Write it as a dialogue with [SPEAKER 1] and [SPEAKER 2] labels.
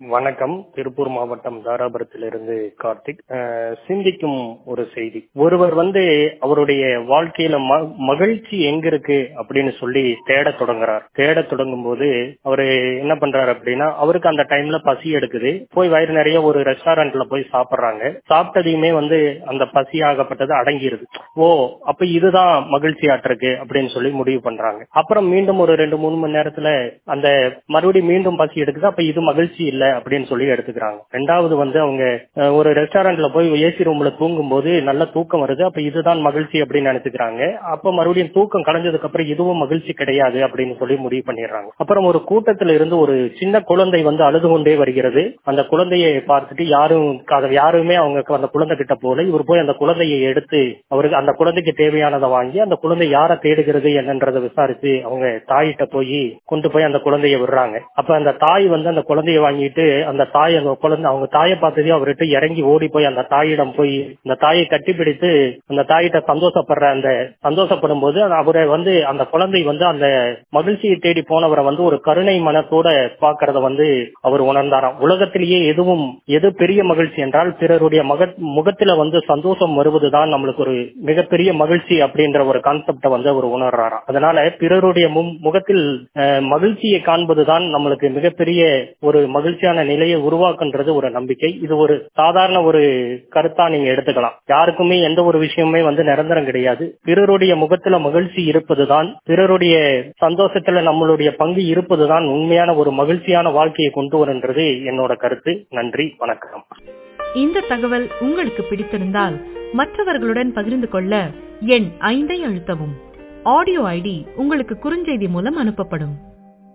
[SPEAKER 1] வணக்கம் திருப்பூர் மாவட்டம் தாராபுரத்திலிருந்து கார்த்திக் அஹ், சிந்திக்கும் ஒரு செய்தி ஒருவர் வந்து அவருடைய வாழ்க்கையில ம- மகிழ்ச்சி எங்க இருக்கு அப்படின்னு சொல்லி தேட தொடங்குறார் தேட தொடங்கும் போது அவரு என்ன பண்றாரு அப்படின்னா அவருக்கு அந்த டைம்ல பசி எடுக்குது போய் வயிறு நிறைய ஒரு ரெஸ்டாரண்ட்ல போய் சாப்பிடுறாங்க சாப்பிட்டதையுமே வந்து அந்த பசி ஆகப்பட்டது அடங்கிருது ஓ அப்ப இதுதான் மகிழ்ச்சி ஆட்டிருக்கு அப்படின்னு சொல்லி முடிவு பண்றாங்க அப்புறம் மீண்டும் ஒரு ரெண்டு மூணு மணி நேரத்துல அந்த மறுபடியும் மீண்டும் பசி எடுக்குது அப்ப இது மகிழ்ச்சி இல்ல அப்படின்னு சொல்லி எடுத்துக்கிறாங்க ரெண்டாவது வந்து அவங்க அஹ், ஒரு ரெஸ்டாரண்ட்ல போய் ஏசி ரூம்ல தூங்கும் போது நல்ல தூக்கம் வருது அப்ப இதுதான் மகிழ்ச்சி அப்படின்னு நினைச்சுக்கிறாங்க அப்ப மறுபடியும் தூக்கம் கலைஞ்சதுக்கு அப்புறம் இதுவும் மகிழ்ச்சி கிடையாது அப்படின்னு சொல்லி முடிவு பண்ணிடுறாங்க அப்புறம் ஒரு கூட்டத்துல இருந்து ஒரு சின்ன குழந்தை வந்து அழுது கொண்டே வருகிறது அந்த குழந்தையை பார்த்துட்டு யாரும் அதை யாருமே அவங்க அந்த குழந்தை கிட்ட போல இவர் போய் அந்த குழந்தையை எடுத்து அவருக்கு அந்த குழந்தைக்கு தேவையானதை வாங்கி அந்த குழந்தை யாரை தேடுகிறது என்னன்றதை விசாரிச்சு அவங்க தாயிட்ட போய் கொண்டு போய் அந்த குழந்தைய விடுறாங்க அப்ப அந்த தாய் வந்து அந்த குழந்தைய வாங்கிட்டு அந்த தாய் அந்த குழந்தை அவங்க தாயை பார்த்ததையும் அவர்கிட்ட இறங்கி ஓடி போய் அந்த தாயிடம் போய் அந்த தாயை கட்டிப்பிடித்து அந்த தாயிட்ட சந்தோஷப்படுற அந்த சந்தோஷப்படும் போது அவரை வந்து அந்த குழந்தை வந்து அந்த மகிழ்ச்சியை தேடி போனவரை வந்து ஒரு கருணை மனத்தோட பாக்குறத வந்து அவர் உணர்ந்தாராம் உலகத்திலேயே எதுவும் எது பெரிய மகிழ்ச்சி என்றால் பிறருடைய மக முகத்துல வந்து சந்தோஷம் வருவதுதான் நம்மளுக்கு ஒரு மிகப்பெரிய மகிழ்ச்சி அப்படின்ற ஒரு கான்செப்ட வந்து அவர் உணர்றாராம் அதனால பிறருடைய மு- முகத்தில் அஹ், மகிழ்ச்சியை காண்பதுதான் நம்மளுக்கு மிகப்பெரிய ஒரு மகிழ்ச்சியான நிலையை உருவாக்குன்றது ஒரு நம்பிக்கை இது ஒரு சாதாரண ஒரு கருத்தா நீங்க எடுத்துக்கலாம் யாருக்குமே எந்த ஒரு விஷயமுமே வந்து நிரந்தரம் கிடையாது பிறருடைய முகத்துல மகிழ்ச்சி இருப்பதுதான் பிறருடைய சந்தோஷத்துல நம்மளுடைய பங்கு இருப்பதுதான் உண்மையான ஒரு மகிழ்ச்சியான வாழ்க்கையை கொண்டு வருன்றது என்னோட கருத்து நன்றி வணக்கம்
[SPEAKER 2] இந்த தகவல் உங்களுக்கு பிடித்திருந்தால் மற்றவர்களுடன் பகிர்ந்து கொள்ள எண் ஐந்தை அழுத்தவும் ஆடியோ ஐடி உங்களுக்கு குறுஞ்செய்தி மூலம் அனுப்பப்படும்